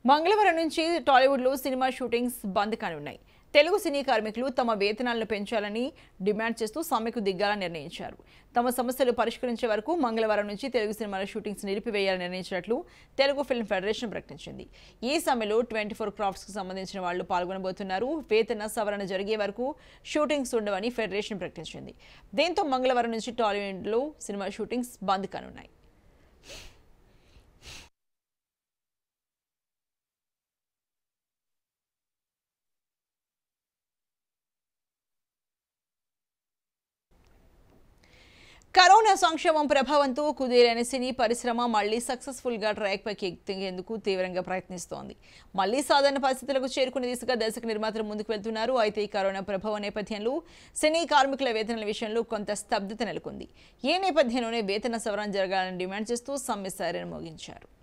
మంగళవారం నుంచి టాలీవుడ్లో సినిమా షూటింగ్స్ బంద్ కానున్నాయి తెలుగు సినీ కార్మికులు తమ వేతనాలను పెంచాలని డిమాండ్ చేస్తూ సమ్మెకు దిగ్గాలని నిర్ణయించారు తమ సమస్యలు పరిష్కరించే వరకు మంగళవారం నుంచి తెలుగు సినిమాల షూటింగ్స్ నిలిపివేయాలని నిర్ణయించినట్లు తెలుగు ఫిల్మ్ ఫెడరేషన్ ప్రకటించింది ఈ సమ్మెలో ట్వంటీ ఫోర్ క్రాఫ్ట్స్కు సంబంధించిన వాళ్లు పాల్గొనబోతున్నారు వేతన సవరణ జరిగే వరకు షూటింగ్స్ ఉండవని ఫెడరేషన్ ప్రకటించింది దీంతో మంగళవారం నుంచి టాలీవుడ్లో సినిమా షూటింగ్స్ బంద్ కానున్నాయి కరోనా సంక్షేమం ప్రభావంతో కుదేరైన సినీ పరిశ్రమ మళ్లీ సక్సెస్ఫుల్ గా ట్రాక్ పైకి ఎక్కేందుకు తీవ్రంగా ప్రయత్నిస్తోంది మళ్లీ సాధారణ పరిస్థితులకు చేరుకునే దిశగా దర్శక నిర్మాతలు ముందుకు వెళ్తున్నారు అయితే ఈ కరోనా ప్రభావం నేపథ్యంలో సినీ కార్మికుల వేతనాల విషయంలో కొంత స్తబ్దత నెలకొంది ఈ నేపథ్యంలోనే వేతన సవరణ జరగాలని డిమాండ్ చేస్తూ సమ్మె సారిని మోగించారు